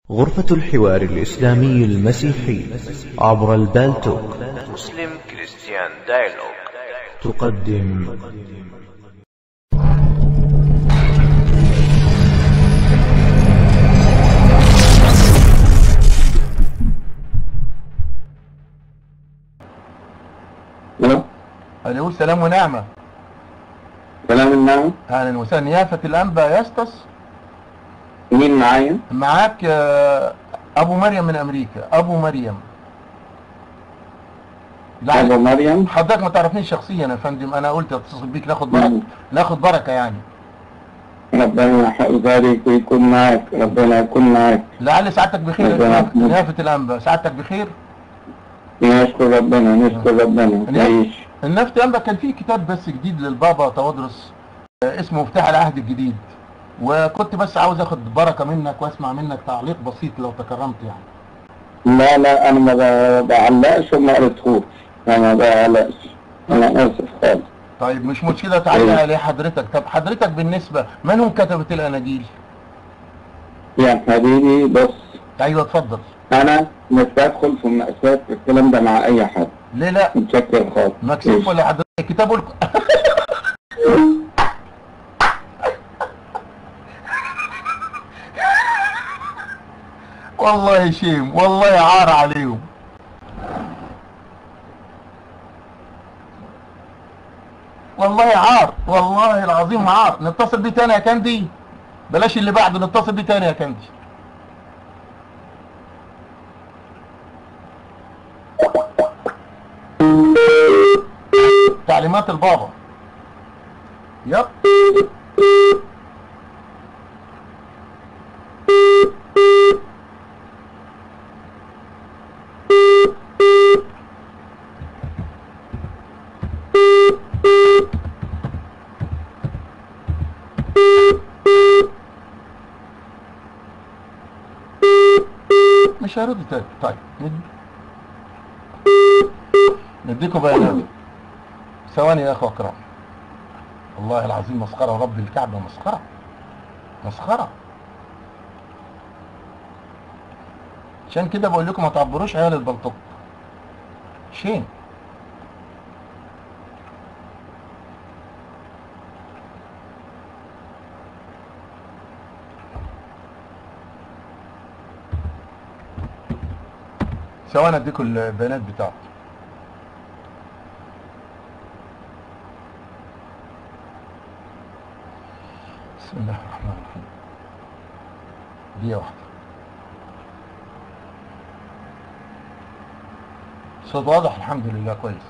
غرفة الحوار الإسلامي المسيحي عبر البالتوك مسلم كريستيان دايلوج تقدم الو الو سلام ونعمة سلام النعم اهلا وسهلا نيافة الانبا يسطس مين معايا؟ معاك آه، ابو مريم من امريكا ابو مريم ابو لعل مريم حضرتك ما تعرفنيش شخصيا يا فندم انا قلت اتصل بيك ناخد بركة مم. ناخد بركة يعني ربنا يبارك ويكون معك ربنا يكون معك لعل سعادتك بخير يا ربنا نيافة- يحفظك. نيافة الانبا سعادتك بخير نشكر ربنا نشكر ربنا تعيش النفط الانبا كان في كتاب بس جديد للبابا تودرس آه، اسمه مفتاح العهد الجديد وكنت بس عاوز اخد بركة منك واسمع منك تعليق بسيط لو تكرمت يعني لا لا انا ما ب- بعلقش وما قريتهوش انا ما بعلقش انا اسف خالص طيب مش مشكلة تعلق عليه حضرتك طب حضرتك بالنسبة من هم كتبة الاناجيل يا حبيبي بص ايوه اتفضل انا مش بدخل في مناقشات في الكلام ده مع اي حد ليه لا متشكر خالص مكسوف ولا حضرتك كتابه لك والله شيم والله عار عليهم والله عار والله العظيم عار نتصل بيه تاني يا كندي بلاش اللي بعده نتصل بيه تاني يا كندي تعليمات البابا يب مش هيرد تاني طيب ند- نديكوا بيانات ثواني يا اخوة اكرم والله العظيم مسخرة ورب الكعبة مسخرة مسخرة عشان كده بقول لكم ما تعبروش عيال البلطوك شين ثواني اديكم البيانات بتاعته بسم الله الرحمن الرحيم دقيقة واحدة صوت واضح الحمد لله كويس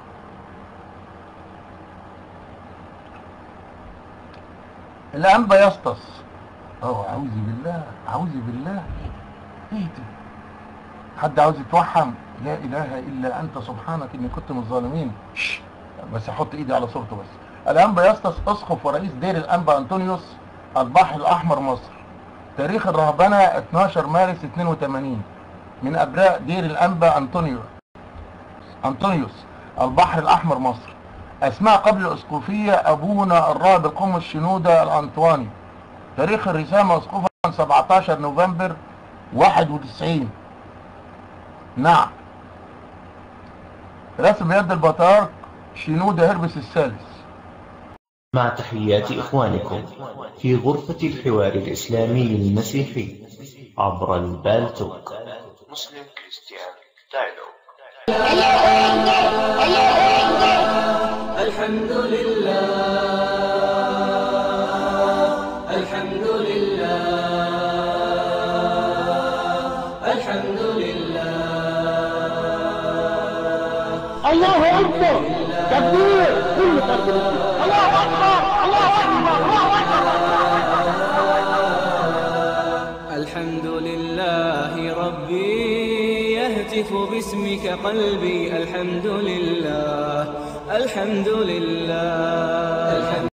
الأنبا يسطس اه أعوذ بالله أعوذ بالله ايه ده حد عاوز يتوحم لا إله إلا أنت سبحانك إني كنت من الظالمين شش. بس أحط إيدي على صورته بس الأنبا يسطس أسقف ورئيس دير الأنبا أنطونيوس البحر الأحمر مصر تاريخ الرهبنة 12 مارس 82 من أبناء دير الأنبا أنطونيو أنطونيوس البحر الأحمر مصر أسماء قبل الأسقفية أبونا الراهب القم الشنودة الأنطواني تاريخ الرسامة أسقفا 17 نوفمبر 91 نعم رسم يد البطارك شنودة هربس الثالث مع تحيات إخوانكم في غرفة الحوار الإسلامي المسيحي عبر البالتوك مسلم كريستيان دايلوج الحمد لله الحمد لله الحمد لله الله اكبر تكبير كل فرد الله اكبر الله اكبر الله اكبر الحمد لله ربي يهتف باسمك قلبي الحمد لله الحمد لله الحمد